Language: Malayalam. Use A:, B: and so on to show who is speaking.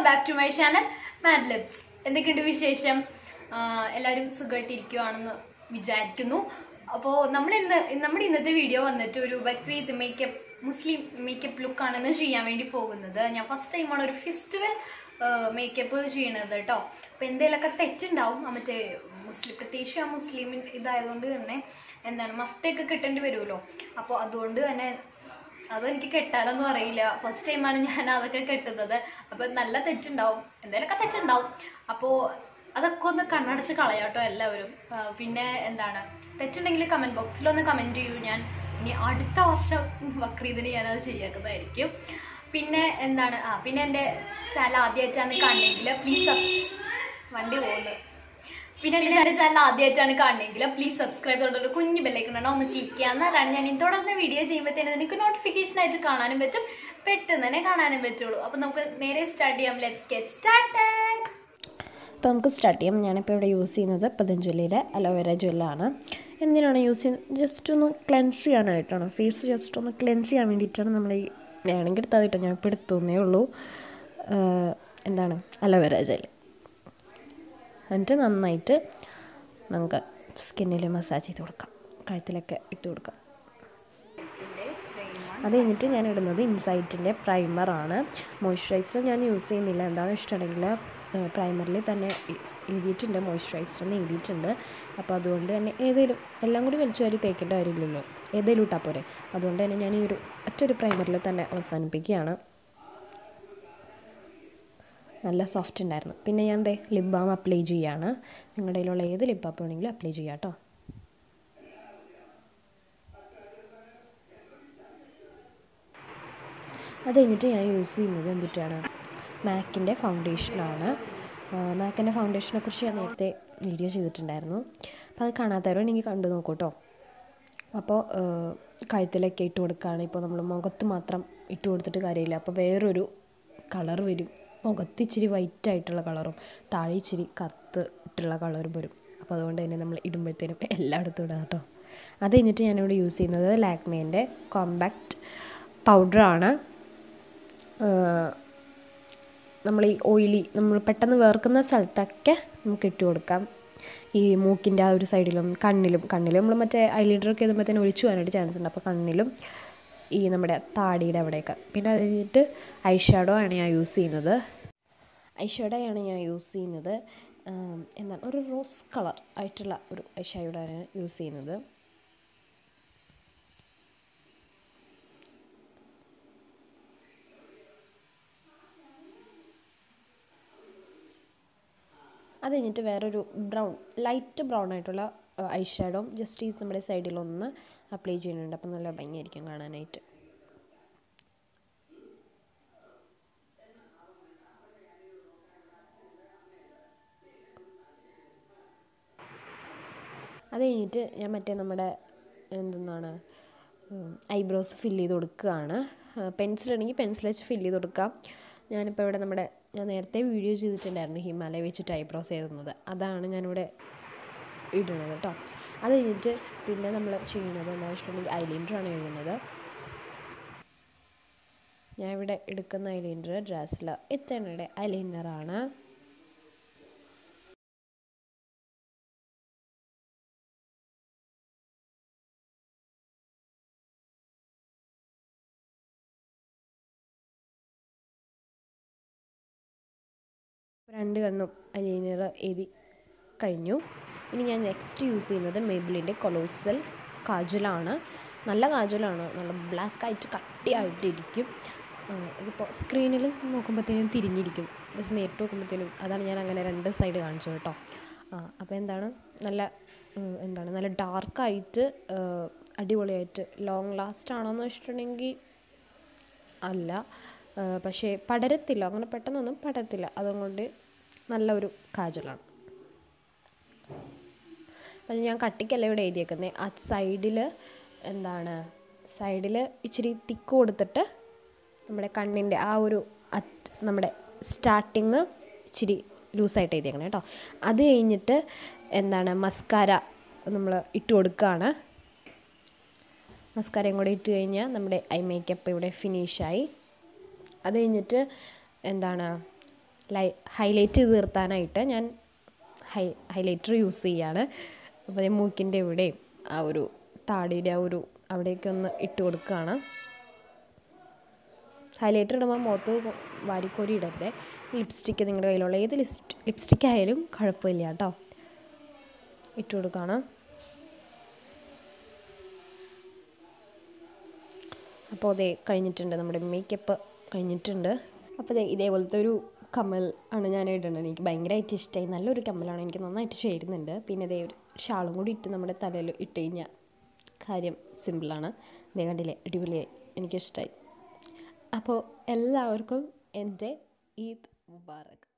A: back to my channel mad lips എന്തൊക്കെയുണ്ട് വിശേഷം ആ, എല്ലാവരും സുഖമായിട്ടിരിക്കുവാണെന്ന് വിചാരിക്കുന്നു അപ്പോൾ നമ്മൾ ഇന്ന് നമ്മുടെ ഇന്നത്തെ വീഡിയോ വന്നിട്ട് ഒരു Bakrid makeup Muslim makeup look ആണെന്ന് ചെയ്യാൻ വേണ്ടി പോകുന്നത് ഞാൻ ഫസ്റ്റ് ടൈമാണ് ഒരു ഫെസ്റ്റിവൽ മേക്കപ്പ് ചെയ്യണത് കേട്ടോ അപ്പോൾ എന്തെങ്കിലുമൊക്കെ തെറ്റുണ്ടാവും ആ മറ്റേ മുസ്ലിം പ്രത്യേകിച്ച് ആ മുസ്ലിം ഇതായതുകൊണ്ട് തന്നെ എന്താണ് മഫ്തയൊക്കെ കിട്ടേണ്ടി വരുമല്ലോ അപ്പോൾ അതുകൊണ്ട് തന്നെ അതെനിക്ക് കെട്ടാനൊന്നും അറിയില്ല ഫസ്റ്റ് ടൈമാണ് ഞാൻ അതൊക്കെ കെട്ടുന്നത് അപ്പോൾ നല്ല തെറ്റുണ്ടാവും എന്തെങ്കിലുമൊക്കെ തെറ്റുണ്ടാവും അപ്പോൾ അതൊക്കെ ഒന്ന് കണ്ണടച്ച് കളയാട്ടോ എല്ലാവരും ആ, പിന്നെ എന്താണ് തെറ്റുണ്ടെങ്കിൽ കമൻറ്റ് ബോക്സിൽ ഒന്ന് കമൻറ്റ് ചെയ്യൂ ഞാൻ ഇനി അടുത്ത വർഷം ബക്രീദിന് ഞാനത് ചെയ്യാക്കുന്നതായിരിക്കും പിന്നെ എന്താണ് ആ പിന്നെ എൻ്റെ ചാനൽ ആദ്യമായിട്ടാണ് കാണണമെങ്കിൽ പ്ലീസ് വണ്ടി പോകുന്നത് പിന്നെ എൻ്റെ ചാനൽ ആദ്യമായിട്ടാണ് കാണണമെങ്കിൽ പ്ലീസ് സബ്സ്ക്രൈബ് ചെയ്തോണ്ട് കുഞ്ഞു ബെല്ലൈക്കൺ ഉണ്ടോ ഒന്ന് ക്ലിക്ക് ചെയ്യാം എന്നാലാണ് ഞാൻ ഇനി തുടർന്ന് വീഡിയോ ചെയ്യുമ്പോഴത്തേനും നിനക്ക് നോട്ടിഫിക്കേഷൻ ആയിട്ട് കാണാനും പറ്റും പെട്ടെന്ന് തന്നെ കാണാനും പറ്റുള്ളൂ അപ്പം നമുക്ക് നേരെ സ്റ്റാർട്ട് ചെയ്യാം ലെറ്റ്സ് ഗെറ്റ് സ്റ്റാർട്ടഡ്
B: അപ്പോൾ നമുക്ക് സ്റ്റാർട്ട് ചെയ്യാം ഞാനിപ്പോൾ ഇവിടെ യൂസ് ചെയ്യുന്നത് പതഞ്ജലിയുടെ അലോവേര ജെല്ലാണ് എന്തിനാണ് യൂസ് ചെയ്യുന്നത് ജസ്റ്റ് ഒന്ന് ക്ലെൻസ് ചെയ്യാനായിട്ടാണ് ഫേസ് ജസ്റ്റ് ഒന്ന് ക്ലെൻസ് ചെയ്യാൻ വേണ്ടിയിട്ടാണ് നമ്മൾ ഈ വേണമെങ്കിൽ എടുത്താൽ കിട്ടും ഞാൻ ഇപ്പോൾ എടുത്തുന്നേ ഉള്ളൂ ആഹ് എന്താണ് അലോവേര ജെൽ എന്നിട്ട് നന്നായിട്ട് നമുക്ക് സ്കിന്നിൽ മസാജ് ചെയ്ത് കൊടുക്കാം കഴുത്തിലൊക്കെ ഇട്ട് കൊടുക്കാം അത് കഴിഞ്ഞിട്ട് ഞാൻ ഇടുന്നത് ഇൻസൈറ്റിൻ്റെ പ്രൈമറാണ് മോയ്സ്ചറൈസർ ഞാൻ യൂസ് ചെയ്യുന്നില്ല എന്താണെന്ന് ഇഷ്ടമുണ്ടെങ്കിൽ പ്രൈമറിൽ തന്നെ എ- എഴുതിയിട്ടുണ്ട് മോയ്സ്ചറൈസർ എന്ന് എഴുതിയിട്ടുണ്ട് അപ്പോൾ അതുകൊണ്ട് തന്നെ ഏതെങ്കിലും എല്ലാം കൂടി വലിച്ചു വാരി തേക്കേണ്ട കാര്യമില്ലല്ലോ ഏതെങ്കിലും ഇട്ടാൽ പോരെ അതുകൊണ്ട് തന്നെ ഞാൻ ഈ ഒരു ഒറ്റൊരു പ്രൈമറിൽ തന്നെ അവസാനിപ്പിക്കുകയാണ് നല്ല സോഫ്റ്റ് ഉണ്ടായിരുന്നു പിന്നെ ഞാൻ ദേ ലിപ് ബാം അപ്ലൈ ചെയ്യുകയാണ് നിങ്ങളുടെ കയ്യിലുള്ള ഏത് ലിപ് ബാം വേണമെങ്കിലും അപ്ലൈ ചെയ്യാം കേട്ടോ അത് കഴിഞ്ഞിട്ട് ഞാൻ യൂസ് ചെയ്യുന്നത് എന്തിട്ടാണ് മാക്കിൻ്റെ ഫൗണ്ടേഷനാണ് മാക്കിൻ്റെ ഫൗണ്ടേഷനെ കുറിച്ച് ഞാൻ നേരത്തെ വീഡിയോ ചെയ്തിട്ടുണ്ടായിരുന്നു അപ്പോൾ അത് കാണാത്തവരുണ്ടെങ്കിൽ കണ്ടു നോക്കൂ കേട്ടോ അപ്പോൾ കഴുത്തിലൊക്കെ ഇട്ട് കൊടുക്കുകയാണ് ഇപ്പോൾ നമ്മൾ മുഖത്ത് മാത്രം ഇട്ട് കൊടുത്തിട്ട് കാര്യമില്ല അപ്പോൾ വേറൊരു കളർ വരും മുഖത്ത് ഇച്ചിരി വൈറ്റ് ആയിട്ടുള്ള കളറും താഴെ ഇച്ചിരി കത്ത് ഇട്ടുള്ള കളറും വരും അപ്പോൾ അതുകൊണ്ട് തന്നെ നമ്മൾ ഇടുമ്പോഴത്തേനും എല്ലായിടത്തും ഇടാം കേട്ടോ അത് കഴിഞ്ഞിട്ട് ഞാനിവിടെ യൂസ് ചെയ്യുന്നത് ലാക്മേൻ്റെ കോമ്പാക്റ്റ് പൗഡറാണ് നമ്മൾ ഈ ഓയിലി നമ്മൾ പെട്ടെന്ന് വേർക്കുന്ന സ്ഥലത്തൊക്കെ നമുക്ക് ഇട്ട് കൊടുക്കാം ഈ മൂക്കിൻ്റെ ആ ഒരു സൈഡിലും കണ്ണിലും കണ്ണിലും നമ്മൾ മറ്റേ ഐലൈനറൊക്കെ എഴുതുമ്പോഴത്തേനും ഒഴിച്ചു പോകാനായിട്ട് ചാൻസ് ഉണ്ട് അപ്പോൾ കണ്ണിലും ഈ നമ്മുടെ താടിയുടെ അവിടെയൊക്കെ പിന്നെ അത് കഴിഞ്ഞിട്ട് ഐ ഷാഡോ ആണ് ഞാൻ യൂസ് ചെയ്യുന്നത് ഐ ഷാഡോ ആണ് ഞാൻ യൂസ് ചെയ്യുന്നത് ആം, എന്താണ് ഒരു റോസ് കളർ ആയിട്ടുള്ള ഒരു ഐ ഷാഡോ ആണ് യൂസ് ചെയ്യുന്നത് അത് കഴിഞ്ഞിട്ട് വേറൊരു ബ്രൗൺ ലൈറ്റ് ബ്രൗൺ ആയിട്ടുള്ള ഐ ഷാഡോം ജസ്റ്റ് ഈ നമ്മുടെ സൈഡിലൊന്ന് അപ്ലൈ ചെയ്യുന്നുണ്ട് അപ്പം നല്ല ഭംഗിയായിരിക്കും കാണാനായിട്ട് അത് കഴിഞ്ഞിട്ട് ഞാൻ മറ്റേ നമ്മുടെ എന്തെന്നാണ് ഐബ്രോസ് ഫില്ല് ചെയ്ത് കൊടുക്കുകയാണ് പെൻസിൽ ഉണ്ടെങ്കിൽ പെൻസിൽ വെച്ച് ഫില്ല് ചെയ്ത് കൊടുക്കാം ഞാനിപ്പോൾ ഇവിടെ നമ്മുടെ ഞാൻ നേരത്തെ വീഡിയോ ചെയ്തിട്ടുണ്ടായിരുന്നു ഹിമാലയ വെച്ചിട്ട് ഐബ്രോസ് എഴുതുന്നത് അതാണ് ഞാനിവിടെ ഇടുന്നത് കേട്ടോ അത് കഴിഞ്ഞിട്ട് പിന്നെ നമ്മൾ ചെയ്യുന്നത് എന്താണെന്ന് വെച്ചിട്ടുണ്ടെങ്കിൽ ഐലൈനറാണ് എഴുതുന്നത് ഞാൻ ഇവിടെ എടുക്കുന്ന ഐലൈനർ ഡ്രാസ്ല എത്തണയുടെ ഐലൈനറാണ് രണ്ട് കണ്ണും ഐലൈനർ എഴുതി കഴിഞ്ഞു ഇനി ഞാൻ നെക്സ്റ്റ് യൂസ് ചെയ്യുന്നത് മെബിലിൻ്റെ കൊലോസൽ കാജലാണ് നല്ല കാജലാണ് നല്ല ബ്ലാക്ക് ആയിട്ട് കട്ടിയായിട്ടിരിക്കും ഇതിപ്പോൾ സ്ക്രീനിൽ നോക്കുമ്പോഴത്തേനും തിരിഞ്ഞിരിക്കും ജസ്റ്റ് നേരിട്ട് നോക്കുമ്പോഴത്തേനും അതാണ് ഞാൻ അങ്ങനെ രണ്ട് സൈഡ് കാണിച്ചത് കേട്ടോ ആ, അപ്പോൾ എന്താണ് നല്ല ഉം, എന്താണ് നല്ല ഡാർക്കായിട്ട് അടിപൊളിയായിട്ട് ലോങ് ലാസ്റ്റ് ആണോയെന്ന് വെച്ചിട്ടുണ്ടെങ്കിൽ അല്ല ആ, പക്ഷേ പടരത്തില്ല അങ്ങനെ പെട്ടെന്നൊന്നും പടരത്തില്ല അതുകൊണ്ട് നല്ലൊരു കാജലാണ് അത് ഞാൻ കട്ടിക്കല്ല ഇവിടെ എഴുതിയേക്കുന്നത് ആ സൈഡിൽ എന്താണ് സൈഡിൽ ഇച്ചിരി തിക്ക് കൊടുത്തിട്ട് നമ്മുടെ കണ്ണിൻ്റെ ആ ഒരു അറ്റ് നമ്മുടെ സ്റ്റാർട്ടിങ് ഇച്ചിരി ലൂസായിട്ട് എഴുതിയേക്കണം കേട്ടോ അത് കഴിഞ്ഞിട്ട് എന്താണ് മസ്കാര നമ്മൾ ഇട്ട് കൊടുക്കുകയാണ് മസ്കാരയും കൂടെ ഇട്ട് കഴിഞ്ഞാൽ നമ്മുടെ ഐ മേക്കപ്പ് ഇവിടെ ഫിനിഷായി അത് കഴിഞ്ഞിട്ട് എന്താണ് ലൈ ഹൈലൈറ്റ് ചെയ്ത് നിർത്താനായിട്ട് ഞാൻ ഹൈ ഹൈലൈറ്റർ യൂസ് ചെയ്യാണ് അപ്പോൾ ഞാൻ മൂക്കിൻ്റെ ഇവിടെയും ആ ഒരു താടിയുടെ ആ ഒരു അവിടെയൊക്കെ ഒന്ന് ഇട്ട് കൊടുക്കുകയാണ് ഹൈലൈറ്റർ ഇടുമ്പോൾ മുഖത്ത് വാരിക്കോരി ഇടരുത് ലിപ്സ്റ്റിക്ക് നിങ്ങളുടെ കയ്യിലുള്ള ഏത് ലിസ്റ്റ് ലിപ്സ്റ്റിക് ആയാലും കുഴപ്പമില്ല കേട്ടോ ഇട്ട് കൊടുക്കുകയാണ് അപ്പോൾ അതേ കഴിഞ്ഞിട്ടുണ്ട് നമ്മുടെ മേക്കപ്പ് കഴിഞ്ഞിട്ടുണ്ട് അപ്പോൾ ദേ ഇതേപോലത്തെ ഒരു കമ്മൽ ആണ് ഞാൻ ഇടുന്നത് എനിക്ക് ഭയങ്കരമായിട്ട് ഇഷ്ടമായി നല്ലൊരു കമ്മലാണ് എനിക്ക് നന്നായിട്ട് ചേരുന്നുണ്ട് പിന്നെ ഇതേ ഒരു ഷാളും കൂടി ഇട്ട് നമ്മുടെ തലയിൽ ഇട്ട് കഴിഞ്ഞാൽ കാര്യം സിമ്പിളാണ് ഇതേ കണ്ടില്ലേ അടിപൊളിയായി എനിക്കിഷ്ടമായി അപ്പോൾ എല്ലാവർക്കും എൻ്റെ ഈദ് മുബാറക്